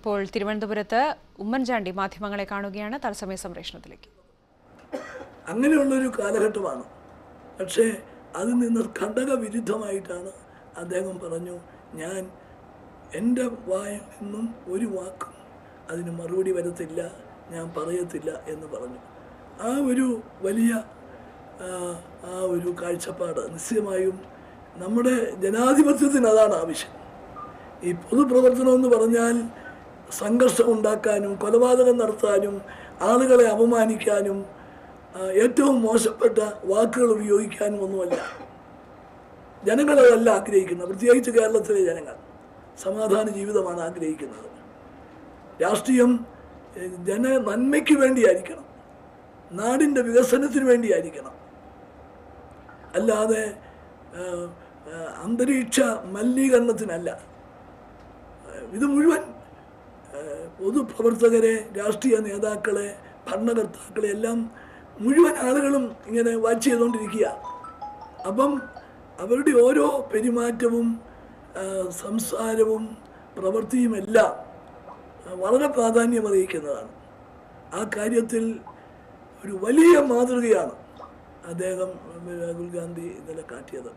ഇപ്പോൾ തിരുവനന്തപുരത്ത് ഉമ്മൻചാണ്ടി മാധ്യമങ്ങളെ കാണുകയാണ് തത്സമയ സംപ്രേഷണത്തിലേക്ക് അങ്ങനെയുള്ളൊരു കാലഘട്ടമാണ് പക്ഷേ അതിൽ നിന്ന് ഘടകവിരുദ്ധമായിട്ടാണ് അദ്ദേഹം പറഞ്ഞു ഞാൻ എൻ്റെ വായിൽ നിന്നും ഒരു വാക്കും അതിന് മറുപടി വരത്തില്ല ഞാൻ പറയത്തില്ല എന്ന് പറഞ്ഞു ആ ഒരു വലിയ ആ, ആ ഒരു കാഴ്ചപ്പാട് നിശ്ചയമായും നമ്മുടെ ജനാധിപത്യത്തിന് അതാണ് ആവശ്യം ഈ പൊതുപ്രവർത്തനം എന്ന് പറഞ്ഞാൽ സംഘർഷം ഉണ്ടാക്കാനും കൊലപാതകം നടത്താനും ആളുകളെ അപമാനിക്കാനും ആ, ഏറ്റവും മോശപ്പെട്ട വാക്കുകൾ ഉപയോഗിക്കാനും ഒന്നുമല്ല ജനങ്ങളതല്ല ആഗ്രഹിക്കുന്നത് പ്രത്യേകിച്ച് കേരളത്തിലെ ജനങ്ങൾ സമാധാന ജീവിതമാണ് ആഗ്രഹിക്കുന്നത് രാഷ്ട്രീയം ഏഹ്, ജന നന്മയ്ക്ക് വേണ്ടിയായിരിക്കണം നാടിൻ്റെ വികസനത്തിന് വേണ്ടിയായിരിക്കണം അല്ലാതെ ആ, ആ, അന്തരീക്ഷ മലിനീകരണത്തിനല്ല ഇത് മുഴുവൻ ഏഹ്, പൊതുപ്രവർത്തകരെ രാഷ്ട്രീയ നേതാക്കളെ ഭരണകർത്താക്കളെ എല്ലാം മുഴുവൻ ആളുകളും ഇങ്ങനെ വാച്ച് ചെയ്തുകൊണ്ടിരിക്കുക അപ്പം അവരുടെ ഓരോ പെരുമാറ്റവും ആ, സംസാരവും പ്രവൃത്തിയും എല്ലാം ആ, വളരെ പ്രാധാന്യം അറിയിക്കുന്നതാണ് ആ കാര്യത്തിൽ ഒരു വലിയ മാതൃകയാണ് അദ്ദേഹം രാഹുൽ ഗാന്ധി ഇന്നലെ കാട്ടിയത്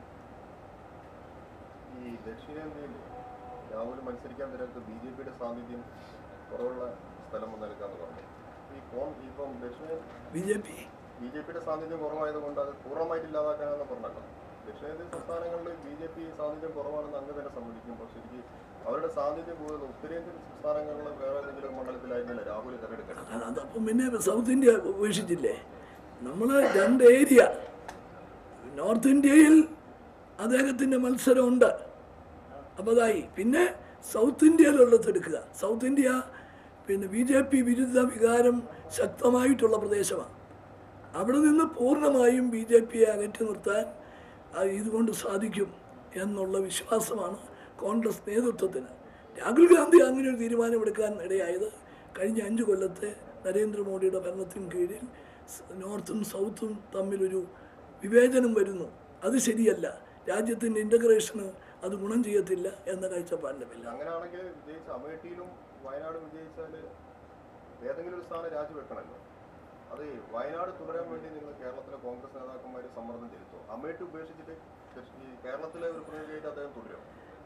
ഈ ദക്ഷിണേന്ത്യയിൽ രാഹുൽ മത്സരിക്കാൻ നേരത്ത് ബി ജെ പിയുടെ സാന്നിധ്യം കുറവുള്ള സ്ഥലം നൽകാന്ന് പറഞ്ഞു ഈ കോൺ ഇപ്പം ദക്ഷിണ B J P B J പിയുടെ സാന്നിധ്യം കുറവായതുകൊണ്ട് അത് പൂർണ്ണമായിട്ട് ഇല്ലാതാക്കാനാണെന്ന് പറഞ്ഞല്ലോ ദക്ഷിണേന്ത്യൻ സംസ്ഥാനങ്ങളിൽ ബി ജെ പി സാന്നിധ്യം കുറവാണെന്ന് അങ്ങ് തന്നെ സമ്മതിക്കുമ്പോൾ ശരിക്കും അവരുടെ സാന്നിധ്യം കൂടുതൽ ഉത്തരേന്ത്യൻ സംസ്ഥാനങ്ങളിൽ വേറെ ഏതെങ്കിലും മണ്ഡലത്തിലായിരുന്നില്ല രാഹുൽ തെരഞ്ഞെടുക്കേണ്ടത് അതപ്പം പിന്നെ സൗത്ത് ഇന്ത്യ ഉപേക്ഷിച്ചില്ലേ നമ്മൾ രണ്ട് ഏരിയ നോർത്ത് ഇന്ത്യയിൽ അദ്ദേഹത്തിൻ്റെ മത്സരമുണ്ട് അപ്പോൾ അതായി പിന്നെ സൗത്ത് ഇന്ത്യയിലുള്ളത് എടുക്കുക സൗത്ത് ഇന്ത്യ പിന്നെ ബി ജെ പി വിരുദ്ധ വികാരം ശക്തമായിട്ടുള്ള പ്രദേശമാണ് അവിടെ നിന്ന് പൂർണ്ണമായും ബി ജെ പിയെ അകറ്റി നിർത്താൻ ആ, ഇതുകൊണ്ട് സാധിക്കും എന്നുള്ള വിശ്വാസമാണ് കോൺഗ്രസ് നേതൃത്വത്തിന് രാഹുൽ ഗാന്ധി അങ്ങനെ ഒരു തീരുമാനമെടുക്കാൻ ഇടയായത് കഴിഞ്ഞ അഞ്ച് കൊല്ലത്തെ നരേന്ദ്രമോദിയുടെ ഭരണത്തിന് കീഴിൽ സ് നോർത്തും സൗത്തും തമ്മിലൊരു വിവേചനം വരുന്നു അത് ശരിയല്ല രാജ്യത്തിൻ്റെ ഇൻ്റഗ്രേഷന് അത് ഗുണം ചെയ്യത്തില്ല എന്ന കാഴ്ചപ്പാടിൻ്റെ പേരിൽ അങ്ങനെയാണെങ്കിൽ വിജയിച്ച അമേഠിയിലും വയനാടും വിജയിച്ചാൽ ഏതെങ്കിലും ഒരു സ്ഥാനം രാജിവെക്കണമല്ലോ അത് വയനാട് തുടരാൻ വേണ്ടി നിങ്ങൾ കേരളത്തിലെ കോൺഗ്രസ് നേതാക്കന്മാർ സമ്മർദ്ദം ചെലുത്തും അമേഠി ഉപേക്ഷിച്ചിട്ട് ഈ കേരളത്തിലെ ഒരു പ്രതിനിധിയായിട്ട് അദ്ദേഹം തുടരും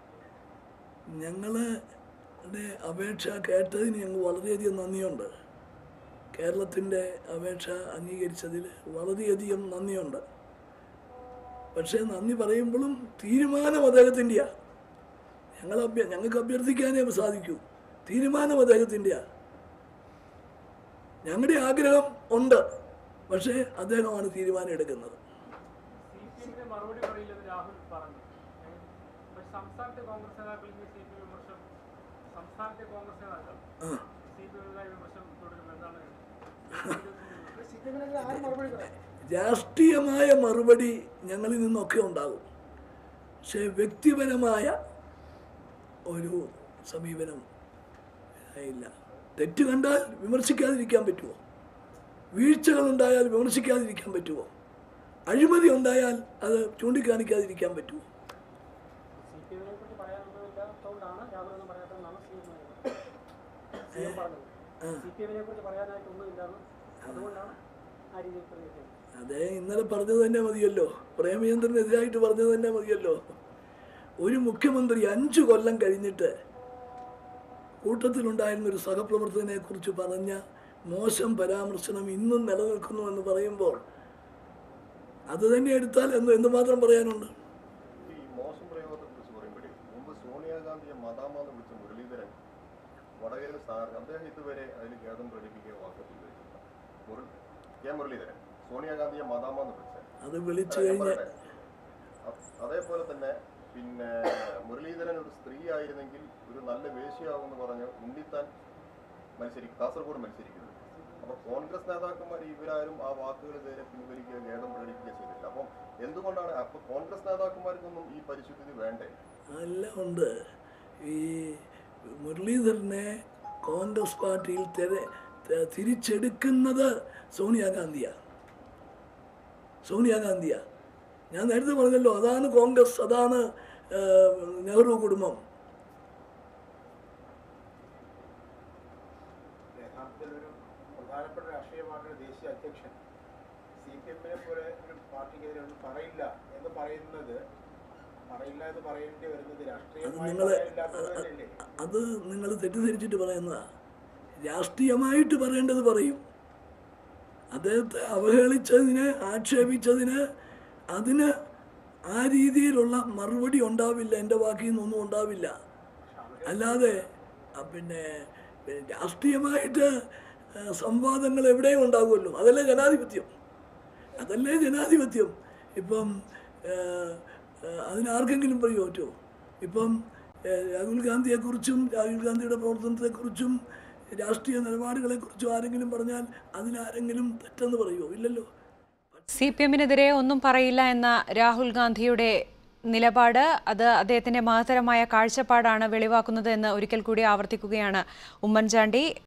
ഞങ്ങളുടെ അപേക്ഷ കേട്ടതിന് ഞങ്ങൾ വളരെയധികം നന്ദിയുണ്ട് കേരളത്തിൻ്റെ അപേക്ഷ അംഗീകരിച്ചതിൽ വളരെയധികം നന്ദിയുണ്ട് പക്ഷേ നന്ദി പറയുമ്പോഴും തീരുമാനം അദ്ദേഹത്തിൻ്റെയാണ് ഞങ്ങൾ അഭ്യ ഞങ്ങൾക്ക് അഭ്യർത്ഥിക്കാനേ സാധിക്കൂ തീരുമാനം അദ്ദേഹത്തിൻ്റെയാണ് ഞങ്ങളുടെ ആഗ്രഹം ഉണ്ട് പക്ഷേ അദ്ദേഹമാണ് തീരുമാനം എടുക്കുന്നത് സി പി എമ്മിന് മറുപടി പറയില്ലെന്ന് രാഹുൽ പറഞ്ഞു ഏ? പക്ഷെ സംസ്ഥാനത്തെ കോൺഗ്രസ് നേതാക്കൾ ഇന്ന് സി പി എം വിമർശനം സംസ്ഥാനത്തെ കോൺഗ്രസ് നേതാക്കൾ ആ സി പി എമ്മിനായി വിമർശനം തുടരും എന്താണ് രാഷ്ട്രീയമായ മറുപടി ഞങ്ങളിൽ നിന്നൊക്കെ ഉണ്ടാകും പക്ഷേ വ്യക്തിപരമായ ഒരു സമീപനം ഇല്ല തെറ്റ് കണ്ടാൽ വിമർശിക്കാതിരിക്കാൻ പറ്റുമോ വീഴ്ചകളുണ്ടായാൽ വിമർശിക്കാതിരിക്കാൻ പറ്റുമോ അഴിമതി ഉണ്ടായാൽ അത് ചൂണ്ടിക്കാണിക്കാതിരിക്കാൻ പറ്റുമോ സി പി എമ്മിനെ കുറിച്ച് പറയാനൊന്നുമില്ലാത്തതുകൊണ്ടാണ് രാഹുൽ ഒന്നും പറയാത്തതെന്നാണ് സി എം സി എം പറഞ്ഞത് സി പി എമ്മിനെ കുറിച്ച് പറയാനായിട്ടൊന്നുമില്ലാന്ന് അതുകൊണ്ടാണ് ആ രീതിയിൽ പ്രതികരിച്ചത് അതേ ഇന്നലെ പറഞ്ഞത് തന്നെ മതിയല്ലോ പ്രേമചന്ദ്രനെതിരായിട്ട് പറഞ്ഞത് തന്നെ മതിയല്ലോ ഒരു മുഖ്യമന്ത്രി അഞ്ചു കൊല്ലം കഴിഞ്ഞിട്ട് കൂട്ടത്തിലുണ്ടായിരുന്ന ഒരു സഹപ്രവർത്തകനെ കുറിച്ച് പറഞ്ഞ മോശം പരാമർശനം ഇന്നും നിലനിൽക്കുന്നു എന്ന് പറയുമ്പോൾ അത് തന്നെ എടുത്താൽ എന്ന് എന്തുമാത്രം പറയാനുണ്ട് ഈ മോശം പ്രയോഗത്തെ കുറിച്ച് പറയുമ്പോഴേ മുമ്പ് സോണിയാഗാന്ധിയെ മദാമെന്ന് വിളിച്ച മുരളീധരൻ വടകരയിൽ സ്ഥാനാർത്ഥി അദ്ദേഹം ഇതുവരെ അതിൽ ഖേദം പ്രകടിപ്പിക്കുകയോ വാക്കത്തില്ല മുരളി കെ മുരളീധരൻ സോണിയാഗാന്ധിയെ മദാമെന്ന് വിളിച്ചത് അത് വിളിച്ചു അതെ, ഞാൻ കഴിഞ്ഞ പറയട്ടെ. അ- അതേപോലെ തന്നെ പിന്നെ മുരളീധരൻ ഒരു സ്ത്രീ ആയിരുന്നെങ്കിൽ ഒരു നല്ല വേശ്യയാകുമെന്ന് പറഞ്ഞ് ഉണ്ണിത്താൻ മത്സരിക്കും കാസർഗോഡ് മത്സരിക്കുന്നത് അപ്പൊ കോൺഗ്രസ് നേതാക്കന്മാർ ഇവരാരും ആ വാക്കുകൾ നേരെ പിൻവലിക്കുക ഖേദം പ്രകടിപ്പിക്കുക ചെയ്തില്ല അപ്പം എന്തുകൊണ്ടാണ് അപ്പൊ കോൺഗ്രസ് നേതാക്കന്മാർക്കൊന്നും ഈ പരിശുദ്ധി വേണ്ടേ എല്ലാം ഉണ്ട് ഈ മുരളീധരനെ കോൺഗ്രസ് പാർട്ടിയിൽ തെര ത- തിരിച്ചെടുക്കുന്നത് സോണിയാഗാന്ധിയാണ് സോണിയാഗാന്ധിയാണ് ഞാൻ നേരത്തെ പറഞ്ഞല്ലോ അതാണ് കോൺഗ്രസ് അതാണ് ആ, നെഹ്റു കുടുംബം പറയില്ല എന്ന് പറയുന്നത് പറയില്ല എന്ന് പറയേണ്ടി വരുന്നത് അത് രാഷ്ട്രീയമായി നിങ്ങൾ പറയാനില്ലാത്തത് തന്നെയല്ലേ അത് നിങ്ങൾ തെറ്റിദ്ധരിച്ചിട്ട് പറയുന്നതാ രാഷ്ട്രീയമായിട്ട് പറയേണ്ടത് പറയും അദ്ദേഹത്തെ അവഹേളിച്ചതിന് ആക്ഷേപിച്ചതിന് അതിന് ആ രീതിയിലുള്ള മറുപടി ഉണ്ടാവില്ല എൻ്റെ വാക്കിൽ നിന്നൊന്നും ഉണ്ടാവില്ല അല്ലാതെ ആ, പിന്നെ പിന്നെ രാഷ്ട്രീയമായിട്ട് ആ, സംവാദങ്ങൾ എവിടെയും ഉണ്ടാകുമല്ലോ അതല്ലേ ജനാധിപത്യം അതല്ലേ ജനാധിപത്യം ഇപ്പം ആ, ആ, അതിനാർക്കെങ്കിലും പറയുമോ പറ്റുമോ ഇപ്പം ആ, രാഹുൽ ഗാന്ധിയെക്കുറിച്ചും രാഹുൽ ഗാന്ധിയുടെ പ്രവർത്തനത്തെക്കുറിച്ചും രാഷ്ട്രീയ നിലപാടുകളെക്കുറിച്ചും ആരെങ്കിലും പറഞ്ഞാൽ അതിനാരെങ്കിലും തെറ്റെന്ന് പറയുമോ ഇല്ലല്ലോ സി പി എമ്മിനെതിരെ ഒന്നും പറയില്ല എന്ന രാഹുൽ ഗാന്ധിയുടെ നിലപാട് അത് അദ്ദേഹത്തിന്റെ മഹത്തരമായ കാഴ്ചപ്പാടാണ് വെളിവാക്കുന്നത് എന്ന് ഒരിക്കൽ കൂടി ആവർത്തിക്കുകയാണ് ഉമ്മൻചാണ്ടി